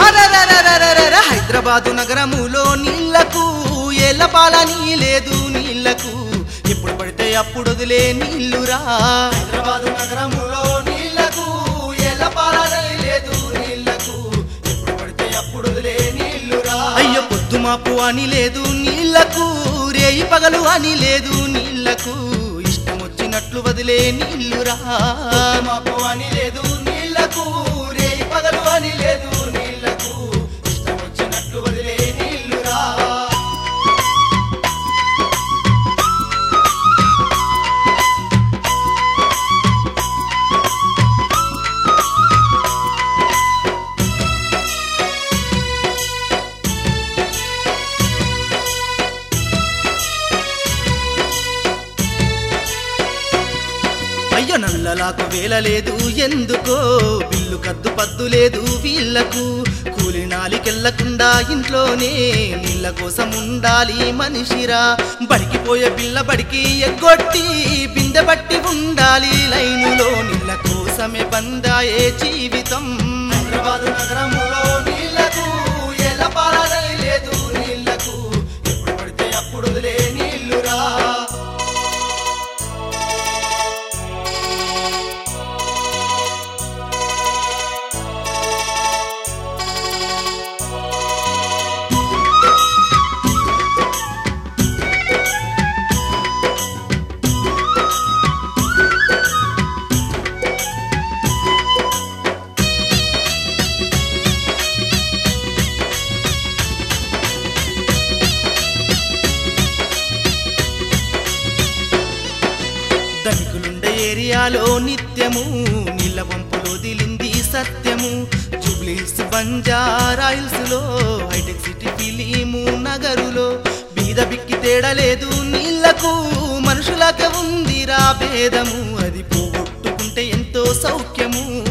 అరరరరరరర హైదరాబాదు నగరములో నీళ్లకు ఏలపాలని లేదు నీళ్లకు ఎప్పుడు పడితే అప్పుడు వదిలే నీళ్లురా హైదరాబాదు నగరములో నీళ్లకు ఏలపాలని లేదు నీళ్లకు ఎప్పుడు పడితే అప్పుడు వదిలే నీళ్లురా అయ్యో పొద్దు మాపు అని లేదు నీళ్లకు రేయి పగలు అని లేదు నీళ్లకు ఇష్టం వచ్చినట్లు వదిలే నీళ్లురా మాపు అని లేదు నీళ్లకు రేయి పగలు అని లేదు నీళ్లకు ఇష్టం వచ్చినట్లు వదిలే నీళ్లురా అయ్యో నల్లలాకు వేల లేదు ఎందుకో బిల్లు కద్దు పద్దు లేదు వీళ్లకు కూలి నాలికెళ్ళకుండా ఇంట్లోనే నీళ్ళ కోసం ఉండాలి మనిషిరా బడికి పోయే పిల్ల బడికి ఎగ్గొట్టి బిందె బట్టి ఉండాలి లైనులో నీళ్ళ కోసమే బందాయే జీవితం హైదరాబాదు నగరములో నీళ్లకు ఎల్లపాలనే లేదు నీళ్లకు ఎప్పుడు పడితే అప్పుడు వదిలే నీళ్లురా ధనికులుండే ఏరియాలో నిత్యము నీళ్ళ పంపులో దిలింది సత్యము జూబ్లీస్ బంజారాయిల్స్ లో హైటెక్ సిటీ ఫిలిము నగరులో బీద బిక్కి తేడలేదు నీళ్లకు మనుషులకే ఉందిరా భేదము అది పోగొట్టుకుంటే ఎంతో సౌఖ్యము